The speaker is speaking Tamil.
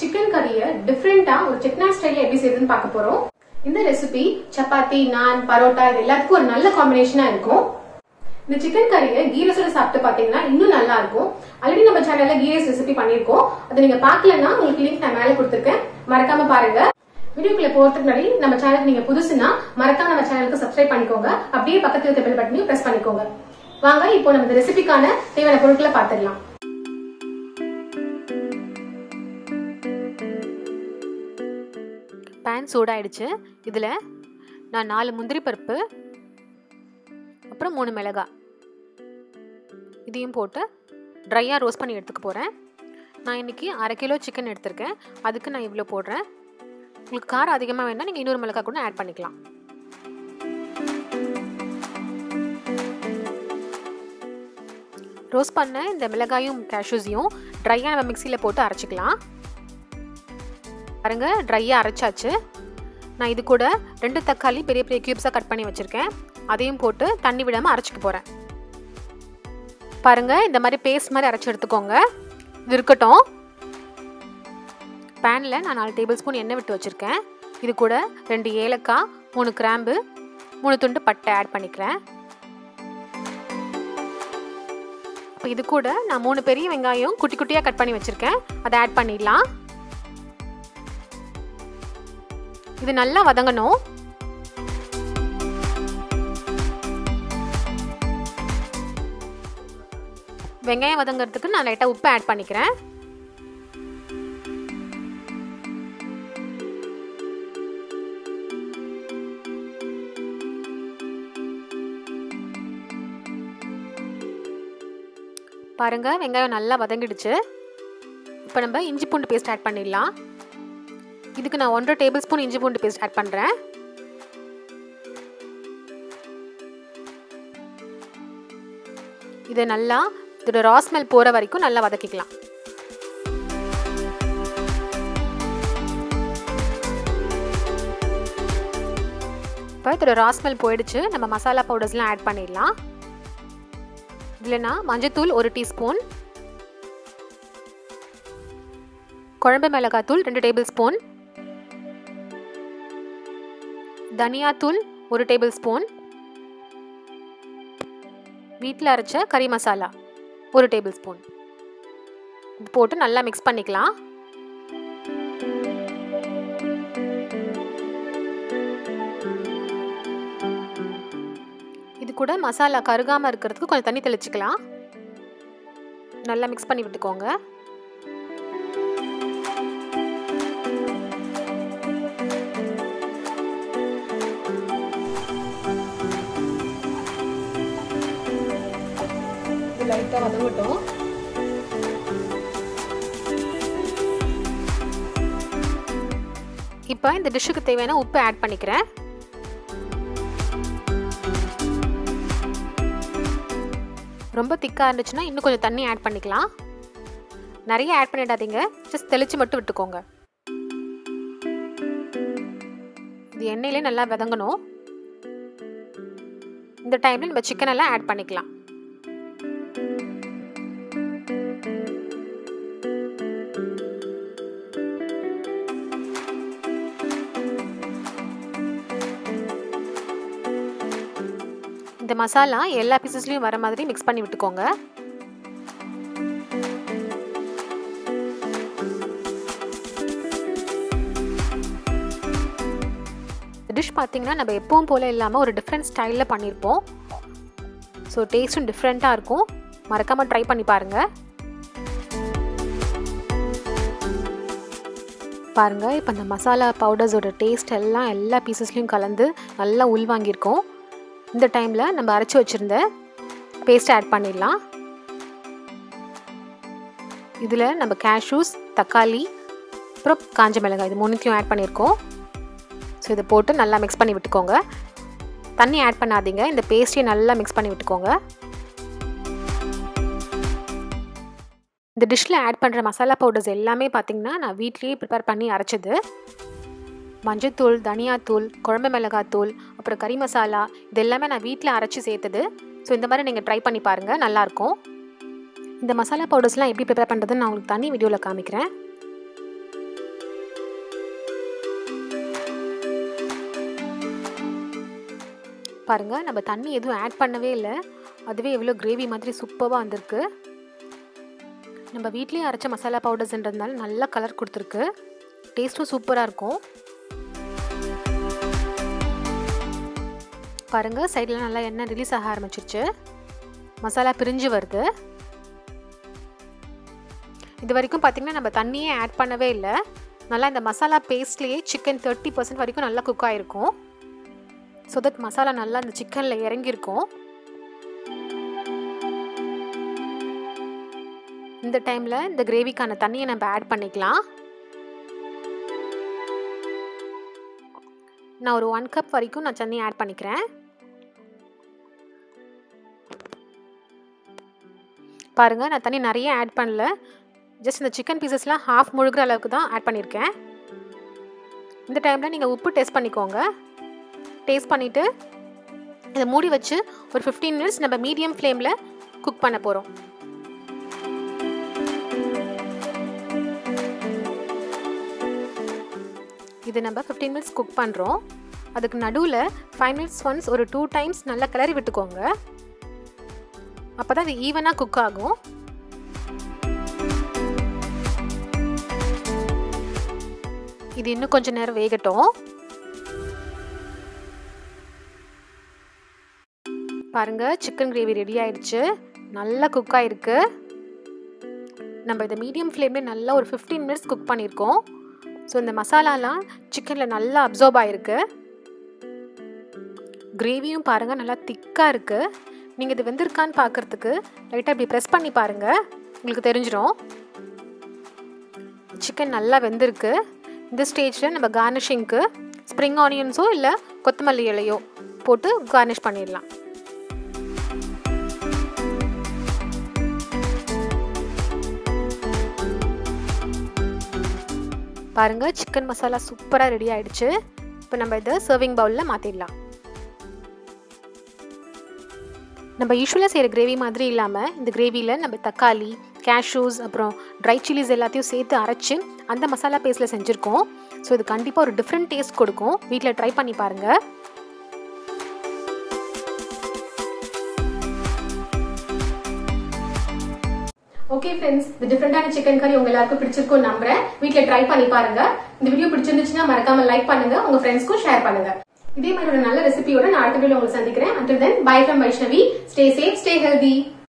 சிக்கன் கறியை டிஃப்ரெண்டா ஒரு செட்னா ஸ்டைல்ல எப்படி செய்யுதுன்னு பார்க்க போறோம் இந்த ரெசிபி சப்பாத்தி நான் பரோட்டா இது எல்லாத்துக்கும் ஒரு நல்ல காம்பினேஷனா இருக்கும் இந்த சிக்கன் கறியை கீ ரைஸோட சாப்பிட்டு பாத்தீங்கன்னா இன்னும் நல்லா இருக்கும் ஆல்ரெடி நம்ம சேனல்ல கீ ரைஸ் ரெசிபி பண்ணிருக்கோம் அதை நீங்க பார்க்கலன்னா உங்களுக்கு லிங்க் நான் மேல கொடுத்துருக்கேன் மறக்காம பாருங்க வீடியோக்குள்ள போறதுக்கு முன்னாடி நம்ம சேனலுக்கு நீங்க புதுசுனா மறக்காம நம்ம சேனலுக்கு சப்ஸ்கிரைப் பண்ணிக்கோங்க அப்படியே பக்கத்துல இருக்க பெல் பட்டனையும் பிரஸ் பண்ணிக்கோங்க வாங்க இப்போ நம்ம இந்த ரெசிபிக்கான தேவையான பொருட்களை பார்த்துடலாம் பேன் சூடாயிடுச்சு இதில் நான் நாலு முந்திரி பருப்பு அப்புறம் மூணு மிளகாய் இதையும் போட்டு ட்ரையாக ரோஸ்ட் பண்ணி எடுத்துக்க போகிறேன் நான் இன்றைக்கி அரை கிலோ சிக்கன் எடுத்திருக்கேன் அதுக்கு நான் இவ்வளோ போடுறேன் உங்களுக்கு காரம் அதிகமாக வேணால் நீங்கள் இன்னொரு மிளகாய் கூட ஆட் பண்ணிக்கலாம் ரோஸ்ட் பண்ண இந்த மிளகாயும் கேஷ்யூஸையும் ட்ரையாக நம்ம மிக்சியில் போட்டு அரைச்சிக்கலாம் பாருங்க ட்ரையாக அரைச்சாச்சு நான் இது கூட ரெண்டு தக்காளி பெரிய பெரிய க்யூப்ஸாக கட் பண்ணி வச்சுருக்கேன் அதையும் போட்டு தண்ணி விடாமல் அரைச்சிக்க போகிறேன் பாருங்கள் இந்த மாதிரி பேஸ்ட் மாதிரி அரைச்சி எடுத்துக்கோங்க இது இருக்கட்டும் பேனில் நான் நாலு டேபிள் ஸ்பூன் எண்ணெய் விட்டு வச்சுருக்கேன் இது கூட ரெண்டு ஏலக்காய் மூணு கிராம்பு மூணு துண்டு பட்டை ஆட் பண்ணிக்கிறேன் இப்போ இது கூட நான் மூணு பெரிய வெங்காயம் குட்டி குட்டியாக கட் பண்ணி வச்சுருக்கேன் அதை ஆட் பண்ணிடலாம் இது நல்லா வதங்கணும் வெங்காயம் வதங்கிறதுக்கு நான் லைட்டாக உப்பு ஆட் பண்ணிக்கிறேன் பாருங்க வெங்காயம் நல்லா வதங்கிடுச்சு இப்போ நம்ம இஞ்சி பூண்டு பேஸ்ட் ஆட் பண்ணிடலாம் இதுக்கு நான் ஒன்றரை டேபிள் ஸ்பூன் இஞ்சி பூண்டு பேஸ்ட் ஆட் பண்ணுறேன் இதை நல்லா இதோட ராஸ்மெல் போகிற வரைக்கும் நல்லா வதக்கிக்கலாம் இப்போ இதோட ராஸ்மெல் போயிடுச்சு நம்ம மசாலா பவுடர்ஸ்லாம் ஆட் பண்ணிடலாம் இதில் நான் மஞ்சத்தூள் ஒரு டீஸ்பூன் குழம்பு மிளகாத்தூள் ரெண்டு டேபிள் ஸ்பூன் தனியாத்தூள் ஒரு டேபிள் ஸ்பூன் வீட்டில் அரைச்ச கறி மசாலா ஒரு டேபிள் ஸ்பூன் இது போட்டு நல்லா மிக்ஸ் பண்ணிக்கலாம் இது கூட மசாலா கருகாமல் இருக்கிறதுக்கு கொஞ்சம் தண்ணி தெளிச்சுக்கலாம் நல்லா மிக்ஸ் பண்ணி விட்டுக்கோங்க இது லைட்டா வதங்கட்டும் இப்போ இந்த டிஷ்ஷுக்கு தேவையான உப்பு ஆட் பண்ணிக்கிறேன் ரொம்ப திக்காக இருந்துச்சுன்னா இன்னும் கொஞ்சம் தண்ணி ஆட் பண்ணிக்கலாம் நிறைய ஆட் பண்ணிடாதீங்க ஜஸ்ட் தெளித்து மட்டும் விட்டுக்கோங்க இது எண்ணெயிலே நல்லா வதங்கணும் இந்த டைமில் நம்ம சிக்கன் எல்லாம் ஆட் பண்ணிக்கலாம் இந்த மசாலா எல்லா பீசஸ்லையும் வர மாதிரி மிக்ஸ் பண்ணி விட்டுக்கோங்க டிஷ் பார்த்தீங்கன்னா நம்ம எப்பவும் போல் இல்லாமல் ஒரு டிஃப்ரெண்ட் ஸ்டைலில் பண்ணியிருப்போம் ஸோ டேஸ்ட்டும் டிஃப்ரெண்ட்டாக இருக்கும் மறக்காமல் ட்ரை பண்ணி பாருங்கள் பாருங்கள் இப்போ இந்த மசாலா பவுடர்ஸோட டேஸ்ட் எல்லாம் எல்லா பீசஸ்லையும் கலந்து நல்லா உள்வாங்கியிருக்கோம் இந்த டைமில் நம்ம அரைச்சி வச்சுருந்த பேஸ்ட் ஆட் பண்ணிடலாம் இதில் நம்ம கேஷ்யூஸ் தக்காளி அப்புறம் காஞ்ச மிளகாய் இது மூணுத்தையும் ஆட் பண்ணியிருக்கோம் ஸோ இதை போட்டு நல்லா மிக்ஸ் பண்ணி விட்டுக்கோங்க தண்ணி ஆட் பண்ணாதீங்க இந்த பேஸ்ட்டையும் நல்லா மிக்ஸ் பண்ணி விட்டுக்கோங்க இந்த டிஷ்ஷில் ஆட் பண்ணுற மசாலா பவுடர்ஸ் எல்லாமே பார்த்திங்கன்னா நான் வீட்லேயே ப்ரிப்பேர் பண்ணி அரைச்சது மஞ்சத்தூள் தனியாத்தூள் குழம்பு மிளகாத்தூள் அப்புறம் கறி மசாலா இது எல்லாமே நான் வீட்டில் அரைச்சி சேர்த்தது ஸோ இந்த மாதிரி நீங்கள் ட்ரை பண்ணி பாருங்கள் நல்லாயிருக்கும் இந்த மசாலா பவுடர்ஸ்லாம் எப்படி ப்ரிப்பேர் பண்ணுறதுன்னு நான் உங்களுக்கு தனி வீடியோவில் காமிக்கிறேன் பாருங்கள் நம்ம தண்ணி எதுவும் ஆட் பண்ணவே இல்லை அதுவே எவ்வளோ கிரேவி மாதிரி சூப்பராக வந்திருக்கு நம்ம வீட்லேயே அரைச்ச மசாலா பவுடர்ஸ்ன்றதுனால நல்லா கலர் கொடுத்துருக்கு டேஸ்ட்டும் சூப்பராக இருக்கும் பாருங்கள் சைடில் நல்லா எண்ணெய் ரிலீஸ் ஆக ஆரம்பிச்சிருச்சு மசாலா பிரிஞ்சு வருது இது வரைக்கும் பார்த்திங்கன்னா நம்ம தண்ணியே ஆட் பண்ணவே இல்லை நல்லா இந்த மசாலா பேஸ்ட்லேயே சிக்கன் தேர்ட்டி பர்சன்ட் வரைக்கும் நல்லா குக் ஆகிருக்கும் ஸோ தட் மசாலா நல்லா அந்த சிக்கனில் இறங்கியிருக்கும் இந்த டைமில் இந்த கிரேவிக்கான தண்ணியை நம்ம ஆட் பண்ணிக்கலாம் நான் ஒரு ஒன் கப் வரைக்கும் நான் தண்ணி ஆட் பண்ணிக்கிறேன் பாருங்கள் நான் தண்ணி நிறைய ஆட் பண்ணல ஜஸ்ட் இந்த சிக்கன் பீசஸ்லாம் ஹாஃப் முழுகிற அளவுக்கு தான் ஆட் பண்ணியிருக்கேன் இந்த டைமில் நீங்கள் உப்பு டேஸ்ட் பண்ணிக்கோங்க டேஸ்ட் பண்ணிவிட்டு இதை மூடி வச்சு ஒரு ஃபிஃப்டீன் மினிட்ஸ் நம்ம மீடியம் ஃப்ளேமில் குக் பண்ண போகிறோம் இது நம்ம ஃபிஃப்டீன் மினிட்ஸ் குக் பண்ணுறோம் அதுக்கு நடுவில் ஃபைவ் மினிட்ஸ் ஒன்ஸ் ஒரு டூ டைம்ஸ் நல்லா கிளறி விட்டுக்கோங்க அப்போ தான் அது ஈவனாக குக் ஆகும் இது இன்னும் கொஞ்சம் நேரம் வேகட்டும் பாருங்க சிக்கன் கிரேவி ரெடி ஆயிடுச்சு நல்லா குக் ஆயிருக்கு நம்ம இதை மீடியம் ஃப்ளேம்லேயே நல்லா ஒரு ஃபிஃப்டீன் மினிட்ஸ் குக் பண்ணியிருக்கோம் ஸோ இந்த மசாலாலாம் சிக்கனில் நல்லா அப்சர்வ் ஆகிருக்கு கிரேவியும் பாருங்கள் நல்லா திக்காக இருக்குது நீங்கள் இது வெந்திருக்கான்னு பார்க்குறதுக்கு லைட்டாக இப்படி ப்ரெஸ் பண்ணி பாருங்கள் உங்களுக்கு தெரிஞ்சிடும் சிக்கன் நல்லா வெந்திருக்கு இந்த ஸ்டேஜில் நம்ம கார்னிஷிங்க்கு ஸ்ப்ரிங் ஆனியன்ஸோ இல்லை கொத்தமல்லி இலையோ போட்டு கார்னிஷ் பண்ணிடலாம் பாருங்கள் சிக்கன் மசாலா சூப்பராக ரெடி ஆயிடுச்சு இப்போ நம்ம இதை சர்விங் பவுலில் மாற்றிடலாம் நம்ம யூஸ்வலாக செய்கிற கிரேவி மாதிரி இல்லாமல் இந்த கிரேவியில் நம்ம தக்காளி கேஷ்யூஸ் அப்புறம் ட்ரை சில்லிஸ் எல்லாத்தையும் சேர்த்து அரைச்சி அந்த மசாலா பேஸ்ட்டில் செஞ்சுருக்கோம் ஸோ இது கண்டிப்பாக ஒரு டிஃப்ரெண்ட் டேஸ்ட் கொடுக்கும் வீட்டில் ட்ரை பண்ணி பாருங்கள் ஓகே ஃப்ரெண்ட்ஸ் இந்த டிஃப்ரெண்டான சிக்கன் கறி உங்க எல்லாருக்கும் பிடிச்சிருக்கும் நம்புறேன் வீட்ல ட்ரை பண்ணி பாருங்க இந்த வீடியோ பிடிச்சிருந்துச்சுன்னா மறக்காம லைக் பண்ணுங்க உங்க ஃப்ரெண்ட்ஸ்க்கும் ஷேர் பண்ணுங்க இதே மாதிரி ஒரு நல்ல ரெசிபியோட நான் அடுத்த வீடியோ உங்களை சந்திக்கிறேன் until then bye from Vaishnavi stay safe stay healthy